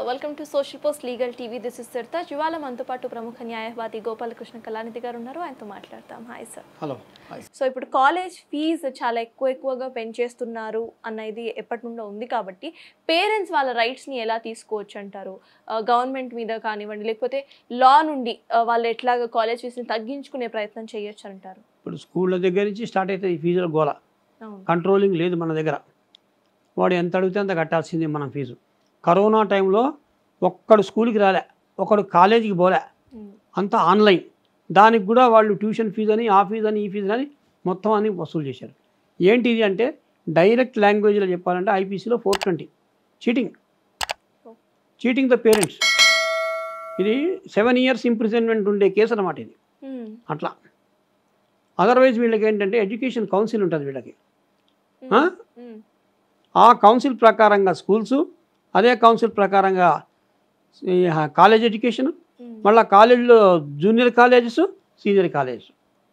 Welcome to social post legal TV this is Sartaj ఇవాళ మనతో పాటు ప్రముఖ న్యాయవాది గోపాలకృష్ణ కళానిధి గారు ఉన్నారు ఆయనతో మాట్లాడతాం hi sir hello hi so ఇప్పుడు కాలేజ్ ఫీజు చాలా ఎక్కువ ఎక్కువగా పెంచేస్తున్నారు అన్నది ఎప్పటి నుండో ఉంది కాబట్టి పేరెంట్స్ వాళ్ళ రైట్స్ని ఎలా తీసుకోవచ్చు అంటారు గవర్నమెంట్ మీద కానివ్వండి లేకపోతే లా నుండి ఆ, వాళ్ళు ఎట్లాగా కాలేజ్ ఫీజుని తగ్గించుకునే ప్రయత్నం చేయొచ్చు అంటారు ఇప్పుడు స్కూళ్ళ దగ్గర నుంచి స్టార్ట్ అవుతుంది ఈ ఫీజుల గోల అవును కంట్రోలింగ్ లేదు మన దగ్గర వాడు ఎంత అడిగితే అంత కట్టాల్సిందే మనం ఫీజు కరోనా టైంలో ఒక్కడు స్కూల్కి రాలే ఒకడు కాలేజీకి పోలే ఉమ్, అంతా ఆన్లైన్ దానికి కూడా వాళ్ళు ట్యూషన్ ఫీజు అని ఆ ఫీజు అని ఈ ఫీజు అని మొత్తం అని వసూలు చేశారు ఏంటి ఇది అంటే డైరెక్ట్ లాంగ్వేజ్లో చెప్పాలంటే ఐపీసీలో four twenty cheating cheating the parents ఇది సెవెన్ ఇయర్స్ ఇంప్రిజన్మెంట్ ఉండే కేసు అన్నమాట ఇది ఉమ్, అట్లా అదర్వైజ్ వీళ్ళకి ఏంటంటే ఎడ్యుకేషన్ కౌన్సిల్ ఉంటుంది వీళ్ళకి ఉమ్, ఆ? ఉమ్, ఆ కౌన్సిల్ ప్రకారంగా స్కూల్స్ అదే కౌన్సిల్ ప్రకారంగా ఈ కాలేజ్ ఎడ్యుకేషన్ ఉమ్, మళ్ళీ కాలేజీలో junior colleges senior colleges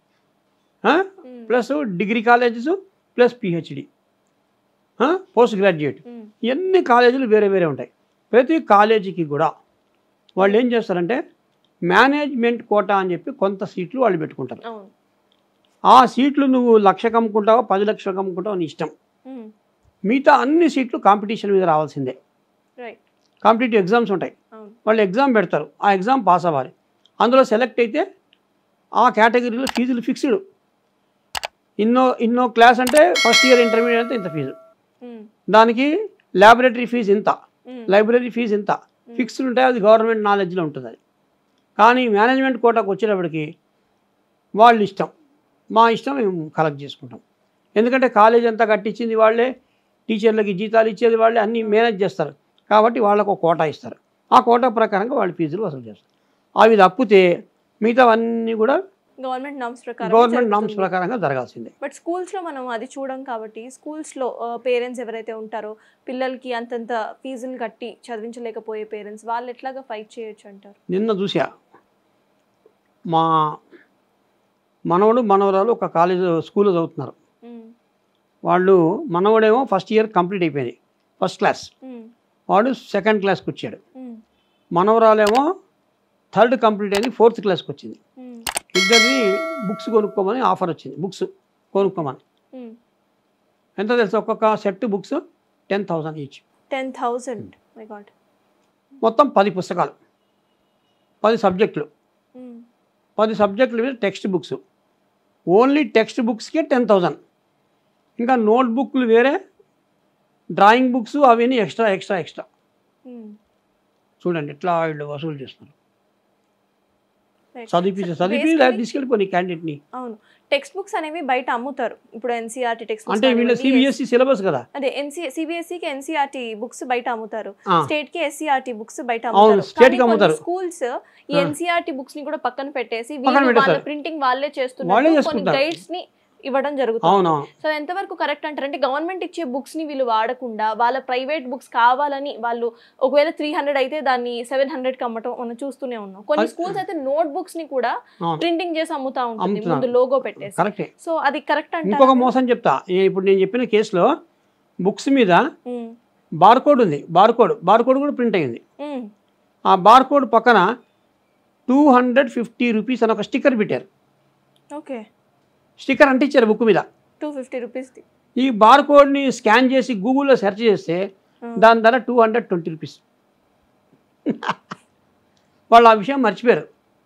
um, plus degree colleges plus PhD post graduate um, ఇవన్నీ కాలేజీలు వేరే వేరే ఉంటాయి ప్రతి కాలేజీకి కూడా వాళ్ళు ఏం చేస్తారంటే మేనేజ్మెంట్ కోటా అని చెప్పి కొంత సీట్లు వాళ్ళు పెట్టుకుంటారు అవును ఆ సీట్లు నువ్వు లక్షకు అమ్ముకుంటావో పది లక్షలకు అమ్ముకుంటావో నీ ఇష్టం ఉమ్, మిగతా అన్ని సీట్లు కాంపిటీషన్ మీద రావాల్సిందే రైట్ కాంపిటేటివ్ ఎగ్జామ్స్ ఉంటాయి అవును వాళ్ళు ఎగ్జామ్ పెడతారు ఆ ఎగ్జామ్ పాస్ అవ్వాలి అందులో సెలెక్ట్ అయితే ఆ కేటగిరీలో ఫీజులు ఫిక్స్డ్ ఇన్నో ఇన్నో క్లాస్ అంటే ఫస్ట్ ఇయర్ ఇంటర్మీడియట్ అంటే ఇంత ఫీజు ఉమ్, దానికి ల్యాబొరేటరీ ఫీజు ఇంత ఉమ్, లైబ్రరీ ఫీజు ఇంత ఫిక్స్డ్ ఉంటాయి అది గవర్నమెంట్ నాలెడ్జ్లో ఉంటుంది అది కానీ మేనేజ్మెంట్ కోటాకు వచ్చేటప్పటికి వాళ్ళు ఇష్టం మా ఇష్టం మేము కలెక్ట్ చేసుకుంటాం ఎందుకంటే కాలేజ్ అంతా కట్టించింది వాళ్ళే టీచర్లకి జీతాలు ఇచ్చేది వాళ్ళే అన్నీ మేనేజ్ చేస్తారు కాబట్టి వాళ్ళకు ఒక కోటా ఇస్తారు ఆ కోటా ప్రకారంగా వాళ్ళు ఫీజులు వసూలు చేస్తారు అవి తప్పితే మిగతావన్నీ కూడా గవర్నమెంట్ నామ్స్ ప్రకారం గవర్నమెంట్ నామ్స్ ప్రకారంగా జరగాల్సిందే బట్ స్కూల్స్లో మనం అది చూడం కాబట్టి స్కూల్స్లో పేరెంట్స్ ఎవరైతే ఉంటారో పిల్లలకి అంతంత ఫీజులు కట్టి చదివించలేకపోయే పేరెంట్స్ వాళ్ళు ఎట్లాగా ఫైట్ చేయొచ్చు అంటారు నిన్న చూసా మా మనవడు మనవరాలు ఒక కాలేజ్ స్కూల్లో చదువుతున్నారు ఉమ్, వాళ్ళు మనవడేమో ఫస్ట్ ఇయర్ కంప్లీట్ అయిపోయింది ఫస్ట్ క్లాస్ ఉమ్, వాడు సెకండ్ క్లాస్కి వచ్చాడు ఉమ్, మనవరాలేమో థర్డ్ కంప్లీట్ అయింది ఫోర్త్ క్లాస్కి వచ్చింది ఉమ్, ఇద్దరిని బుక్స్ కొనుక్కోమని ఆఫర్ వచ్చింది బుక్స్ కొనుక్కోమని ఉమ్. ఎంత తెలుసు ఒక్కొక్క set books ten thousand each ten thousand my god మొత్తం పది పుస్తకాలు పది సబ్జెక్టులు ఉమ్, పది సబ్జెక్టుల మీద టెక్స్ట్ బుక్స్ ఓన్లీ టెక్స్ట్ బుక్స్కే టెన్ థౌజండ్ ఇంకా నోట్ బుక్లు వేరే డ్రాయింగ్ బుక్స్ అవన్నీ ఎక్స్ట్రా ఎక్స్ట్రా ఎక్స్ట్రా ఉమ్. చూడండి ఎట్లా వీళ్ళు వసూలు చేస్తున్నారు Right. చదివి So, చదివి basically- లేదా తీసుకెళ్ళిపోయి క్యాండిడేట్ని అవును టెక్స్ట్ బుక్స్ అనేవి బయట అమ్ముతారు ఇప్పుడు ఎన్సీఆర్టీ టెక్స్ట్ అంటే వీళ్ళ సిబిఎస్ఈ సిలబస్ కదా అదే ఎన్సీ సిబిఎస్ఈకి ఎన్సీఆర్టీ బుక్స్ బయట అమ్ముతారు ఆ, స్టేట్ కి ఎస్సీఆర్టీ బుక్స్ బయట అవును, అమ్ముతారు state కి కానీ కొన్ని అమ్ముతారు. స్కూల్స్ ఈ ఆ. ఎన్సీఆర్టీ బుక్స్ ని కూడా పక్కన పెట్టేసి పక్కన వీళ్ళు వాళ్ళ పెట్టేస్తారు. ప్రింటింగ్ వాళ్ళే వాళ్ళే చేస్తున్నారు కొన్ని చేసుకుంటారు. గైడ్స్ ని ఇవ్వడం జరుగుతుంది అవునవును సో ఎంతవరకు కరెక్ట్ అంటారు అంటే గవర్నమెంట్ ఇచ్చే బుక్స్ ని వీళ్ళు వాడకుండా వాళ్ళ ప్రైవేట్ బుక్స్ కావాలని వాళ్ళు ఒకవేళ త్రీ హండ్రెడ్ అయితే దాన్ని సెవెన్ హండ్రెడ్ కి అమ్మటం మనం చూస్తూనే ఉన్నాం కొన్ని అది- స్కూల్స్ అయితే నోట్ బుక్స్ ని కూడా అవును ప్రింటింగ్ చేసి అమ్ముతా ఉంటుంది అమ్ముతున్నారు. ముందు లోగో పెట్టేసి కరెక్టే సో అది కరెక్ట్ ఇంకొక అంటారు మోసం చెప్తా ఏ- ఇప్పుడు నేను చెప్పిన కేసులో బుక్స్ మీద బార్కోడ్ ఉంది బార్కోడ్ బార్కోడ్ కూడా ప్రింట్ అయింది ఆ బార్కోడ్ పక్కన టూ హండ్రెడ్ ఫిఫ్టీ రూపీస్ అని ఒక స్టిక్కర్ పెట్టారు ఓకే స్టిక్కర్ అంటించారు బుక్ మీద టూ ఫిఫ్టీ రూపీస్ ఈ బార్కోడ్ని స్కాన్ చేసి గూగుల్లో సెర్చ్ చేస్తే దాని ధర టూ హండ్రెడ్ ట్వంటీ రూపీస్ వాళ్ళు ఆ విషయం మర్చిపోయారు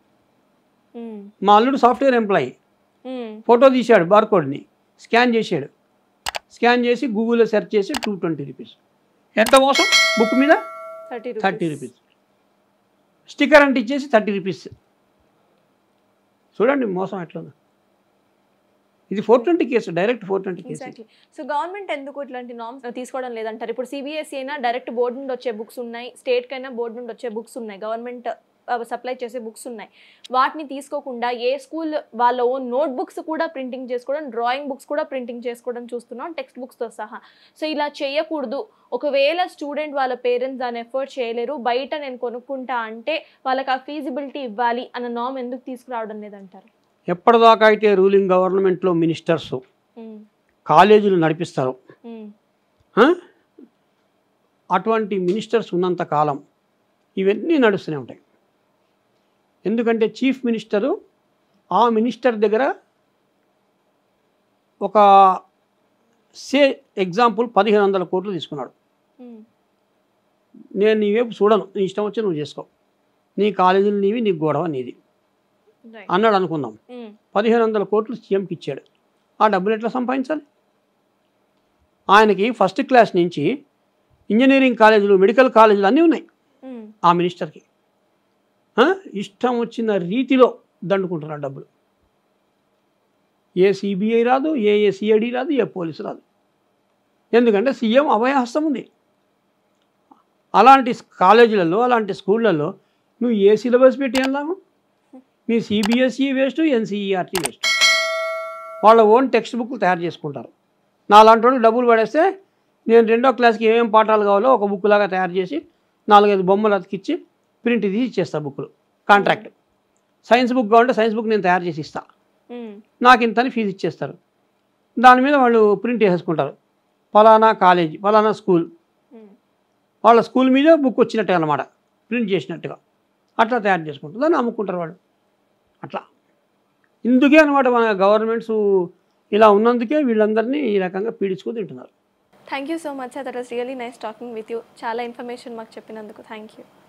మా అల్లుడు సాఫ్ట్వేర్ ఎంప్లాయీ ఫోటో తీశాడు బార్కోడ్ని స్కాన్ చేశాడు స్కాన్ చేసి గూగుల్లో సెర్చ్ చేసి టూ ట్వంటీ రూపీస్ ఎంత మోసం బుక్ మీద థర్టీ థర్టీ రూపీస్ స్టిక్కర్ అంటే ఇచ్చేసి థర్టీ రూపీస్ చూడండి మోసం ఎట్లుందో ఇది four twenty case direct four twenty case exactly so government ఎందుకు ఇట్లాంటి నామ్స్ తీసుకోవడం లేదంటారు ఇప్పుడు సిబిఎస్ఈ అయినా డైరెక్ట్ బోర్డు నుండి వచ్చే బుక్స్ ఉన్నాయి స్టేట్ కైనా బోర్డు నుండి వచ్చే బుక్స్ ఉన్నాయి గవర్నమెంట్ సప్లై చేసే బుక్స్ ఉన్నాయి వాటిని తీసుకోకుండా ఏ స్కూల్ వాళ్ళ ఓన్ నోట్ బుక్స్ కూడా ప్రింటింగ్ చేసుకోవడం డ్రాయింగ్ బుక్స్ కూడా ప్రింటింగ్ చేసుకోవడం చూస్తున్నాం టెక్స్ట్ బుక్స్తో సహా సో ఇలా చేయకూడదు ఒకవేళ స్టూడెంట్ వాళ్ళ పేరెంట్స్ దాన్ని ఎఫర్ట్ చేయలేరు బయట నేను కొనుక్కుంటా అంటే వాళ్ళకి ఆ ఫీజిబిలిటీ ఇవ్వాలి అన్న నామ్ ఎందుకు తీసుకురావడం లేదంటారు ఎప్పటిదాకా అయితే రూలింగ్ గవర్నమెంట్లో మినిస్టర్స్ ఉమ్, కాలేజీలు నడిపిస్తారు ఉమ్, ఆ? అటువంటి మినిస్టర్స్ ఉన్నంత కాలం ఇవన్నీ నడుస్తూనే ఉంటాయి ఎందుకంటే చీఫ్ మినిస్టరు ఆ మినిస్టర్ దగ్గర ఒక సే ఎగ్జాంపుల్ పదిహేను వందల కోట్లు తీసుకున్నాడు ఉమ్, నేను నీ వైపు చూడను నీ ఇష్టం వచ్చి నువ్వు చేసుకో నీ కాలేజీలు నీవి నీ గొడవ నీది రైట్ అన్నాడు అనుకుందాం ఉమ్, పదిహేను వందల కోట్లు సీఎంకి ఇచ్చాడు ఆ డబ్బులు ఎట్లా సంపాదించాలి ఆయనకి ఫస్ట్ క్లాస్ నుంచి ఇంజనీరింగ్ కాలేజీలు మెడికల్ కాలేజీలు అన్నీ ఉన్నాయి ఉమ్, ఆ మినిస్టర్కి ఆ? ఇష్టం వచ్చిన రీతిలో దండుకుంటున్నారు ఆ డబ్బులు ఏ సిబిఐ రాదు ఏ ఏ సిఐడి రాదు ఏ పోలీసు రాదు ఎందుకంటే సీఎం అభయహస్తం ఉంది అలాంటి కాలేజీలలో అలాంటి స్కూళ్ళల్లో నువ్వు ఏ సిలబస్ పెట్టి వెళ్ళాము నీ సిబిఎస్ఈ వేస్ట్ ఎన్సీఈఆర్టీ వేస్ట్ వాళ్ళ ఓన్ టెక్స్ట్ బుక్లు తయారు చేసుకుంటారు నా లాంటి వాడికి డబ్బులు పడేస్తే నేను రెండో క్లాస్కి ఏమేం పాఠాలు కావాలో ఒక బుక్ లాగా తయారు చేసి నాలుగైదు బొమ్మలు అతికిచ్చి ప్రింట్ తీసి ఇచ్చేస్తా బుక్లు కాంట్రాక్ట్ సైన్స్ బుక్ కావాలంటే సైన్స్ బుక్ నేను తయారు చేసి ఇస్తా ఉమ్, నాకు ఇంతని ఫీజు ఇచ్చేస్తారు దాని మీద వాళ్ళు ప్రింట్ వేసేసుకుంటారు ఫలానా కాలేజీ ఫలానా స్కూల్ ఉమ్, వాళ్ళ స్కూల్ మీద బుక్ వచ్చినట్టే అనమాట ప్రింట్ చేసినట్టుగా అట్లా తయారు చేసుకుంటారు దాన్ని అమ్ముకుంటారు వాళ్ళు అట్లా ఇందుకే అనమాట మన గవర్నమెంట్స్ ఇలా ఉన్నందుకే వీళ్ళందరినీ ఈ రకంగా పీడించుకు తింటున్నారు thank you so much that was really nice talking with you చాలా ఇన్ఫర్మేషన్ మాకు చెప్పినందుకు థ్యాంక్ యూ